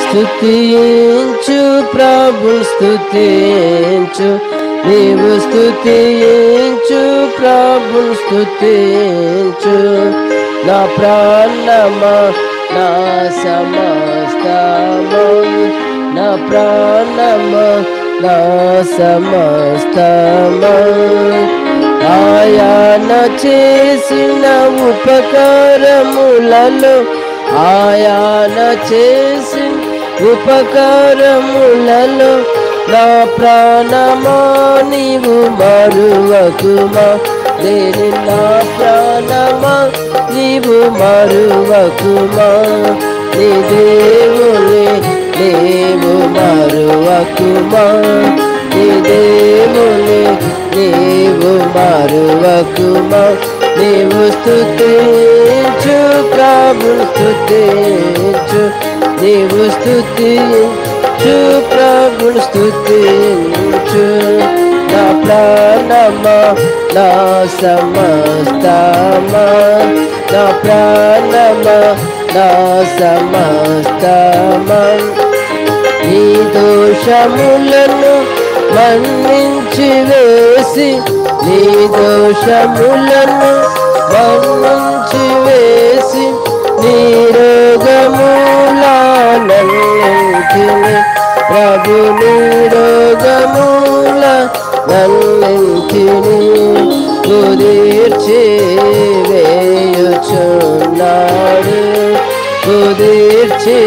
స్తుతించు ప్రభు స్తుతించు నీవు స్తుతించు ప్రభు స్తుతించు నా ప్రాణమా నా సమస్తము నా ప్రాణమా నా సమస్తము ఆయన చేసిన ఉపకారములలో ఆయన చేసిన ఉపకారములలో నా ప్రాణమా నీవు మరువకుమా దేని నా ప్రాణమా నీవు మరువకుమా నీ దేవుని నీవు మరువకుమా నీ దేవుని నీవు మరువకుమా నీవు స్తుతించు ప్రభు స్తుతించు నీవు స్తుతించు ప్రభు స్తుతించు నా ప్రాణమా నా సమస్తమా నా ప్రాణమా నా సమస్తమా నీ దోషములను మన్నించి వేసి నీ దోషములను మన్నించి వేసి నీ రోగములన్నింటిని ప్రభు నీ రోగముల నన్నింటిని కుదిర్చి వేయుచున్నాడు కుదిర్చి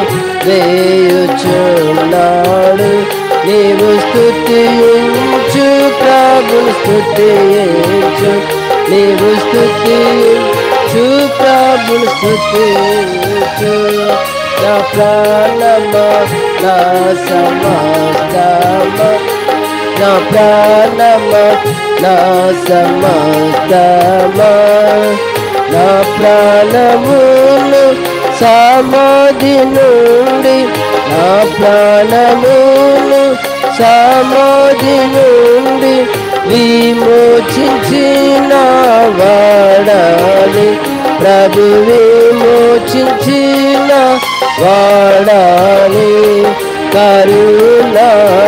వేయుచున్నాడు నీవు స్తుతించు ప్రభు స్తుతించు నీవు స్తుతించు ప్రభు స్తుతించు నా ప్రాణమా నా సమస్తమా నా ప్రాణమా నా సమస్తమా నా ప్రాణమును సమాధి నుండి నా ప్రాణమును సమాధి నుండి విమోచించిన వాడాలి ప్రభు విమోచించిన వాడాలి కరుణ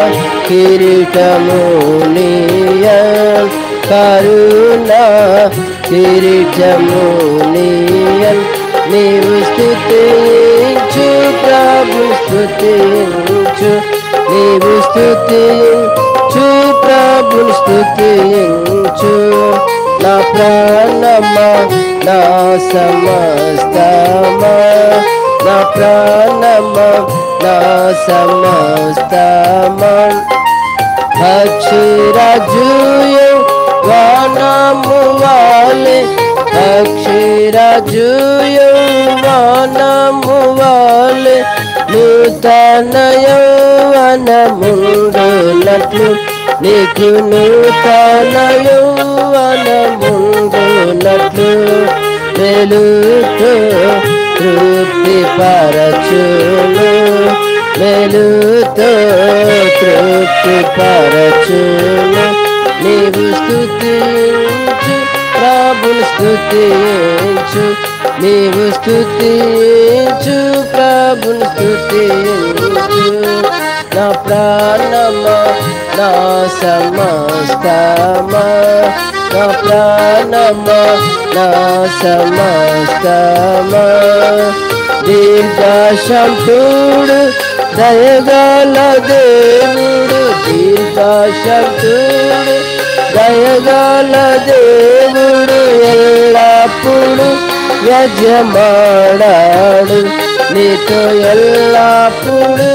కిరీటమునియ కరుణ కిరీటమునియన్ నీవు స్థుతించు ప్రభు స్థుతించు నీవు స్థుతించు ప్రభు స్థుతించు నా ప్రాణమా నా సమస్తమా నా ప్రాణమా నా సమస్తమా అక్షరాజుయు వానము వాలే అక్షరాజుయు వానము వాలే నూతన యౌవన ముందునట్లు నీకు నూతన యౌవన ముందునట్లు వెలుతూ తృప్తి పరచును వెలుతో తృప్తి పరచును నీవు స్థుతించు ప్రభుని స్థుతించు నీవు స్థుతించు ప్రభుని స్థుతించు నా ప్రాణమా నా సమస్తమా నా ప్రాణమా నా సమస్తమా దీర్ఘశంతుడు దయగల దేవుడు దీర్ఘశంతుడు దయగల దేవుడు ఎల్లప్పుడు యజమాడాడు నీతో ఎల్లప్పుడు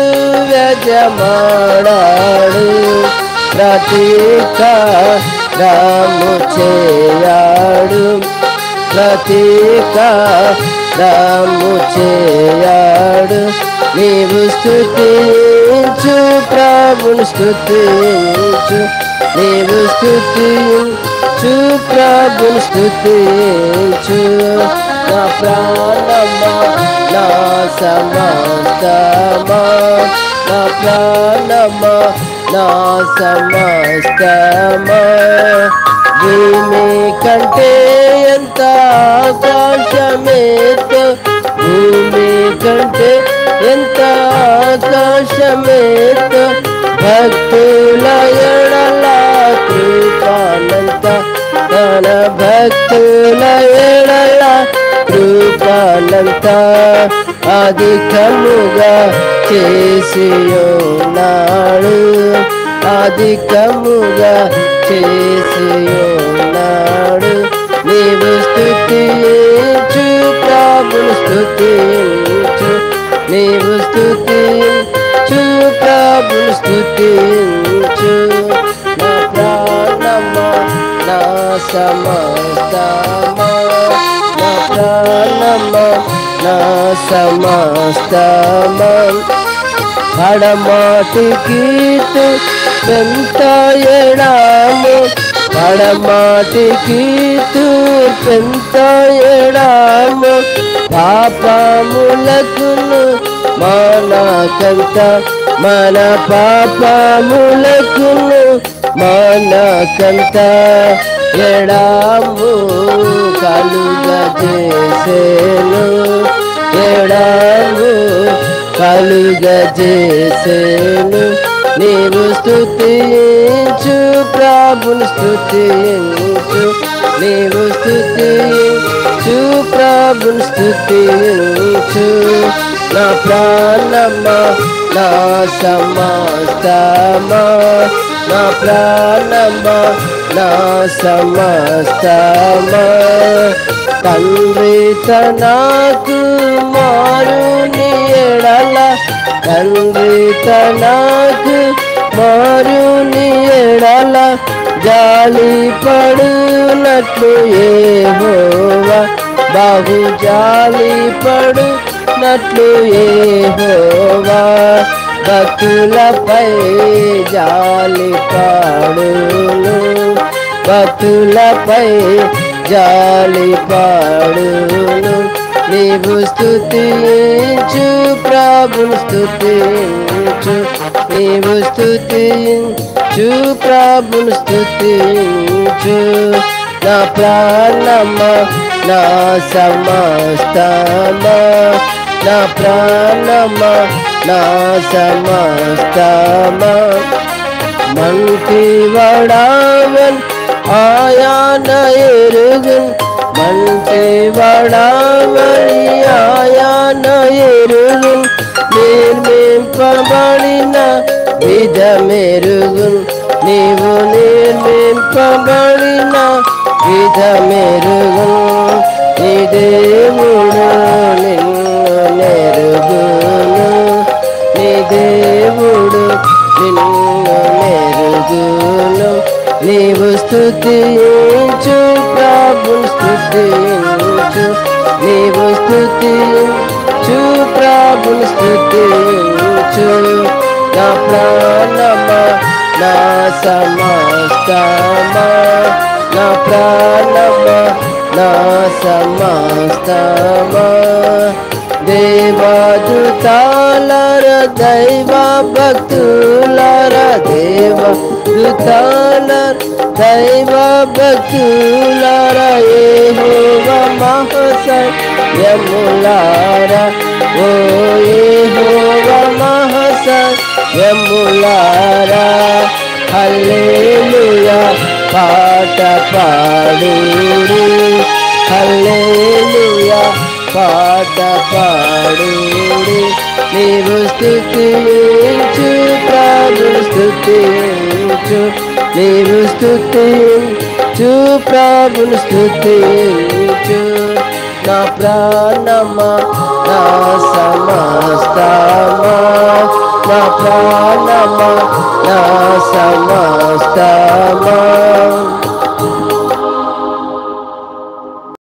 యజమాడాడు ప్రతీక రాము చేయాడు ప్రతీక రాము చేయాడు నీవు స్థుతించు ప్రభుని స్థుతించు నీవు స్థుతించు ప్రభుని స్థుతించు నా ప్రాణమా నా సమస్తమా నా ప్రాణమా నా సమస్తమా భూమి కంటే ఎంత ఆకాశమేతో భూమి కంటే ఎంత సంతోషమేతో భక్తుల ఎడల కృపానంత తన భక్తుల ఎడల కృపానంత అధికముగా చేసి ఉన్నాడు అధికముగా చేసి ఉన్నాడు నీవు స్థుతించు ప్రభుని స్థుతించు నీవు స్థుతించు ప్రభుని స్థుతించు నా ప్రాణమా నా సమస్తమా నా ప్రాణమా నా సమస్తమా పడమాటికి పెంత ఎడాము పడమాటికి పెంత ఎడాము పాపములకును మానకంత మన పాపములకును మానకంత ఎడాము కలుగజేసేను ఎడాము కలుగజేసేను నీవు స్థుతించు ప్రభుని స్థుతించు నీవు స్థుతించు ప్రభుని స్థుతించు నా ప్రాణమా నా సమస్తమా నా ప్రాణమా నా సమస్తమా తండ్రి తనకు మారుని ఎడల తండ్రి తనకు మారుని ఎడల జాలి పడునట్లు ఏహోవా బాహు జాలి పడునట్లు ఏహోవా భక్తులపై జాలి పాడును భక్తులపై జాలి పాడును నీవు స్థుతించు ప్రభుని స్థుతించు నీవు స్థుతించు ప్రభుని స్థుతించు నా ప్రాణమా నా సమస్తమా నా ప్రాణమా నా సమస్తమా మంటి వడావన్ ఆయాన ఎరుగున్ మంటి వడావని ఆయాన ఎరుగున్ నిర్మింపబడిన విధమెరుగున్ నీవు నిర్మింపబడిన విధమెరుగున్ నీ దేవుడు నిన్ను నెరుగును నీ దేవుడు నిన్ను మెరుగును నీవు స్థుతించు ప్రభు స్థుతించు నీవు స్థుతించు ప్రభు స్థుతించు నా ప్రాణమా నా సమస్తమా నా ప్రాణమా నా సమస్తమా దేవదూతాలర దైవ భక్తులర దేవ దూతాలర దైవ భక్తులర ఏహోవ మహసయములార ఓ ఏహోవ మహసయములార హల్లెలూయా పాట పాడుడి హల్లెలూయా పాట పాడుడి నీవు స్థుతించు ప్రభు స్థుతించు నీవు స్థుతించు ప్రభుని స్థుతించు నా ప్రాణమా నా సమస్తమా నా ప్రాణమా నా సమస్తమా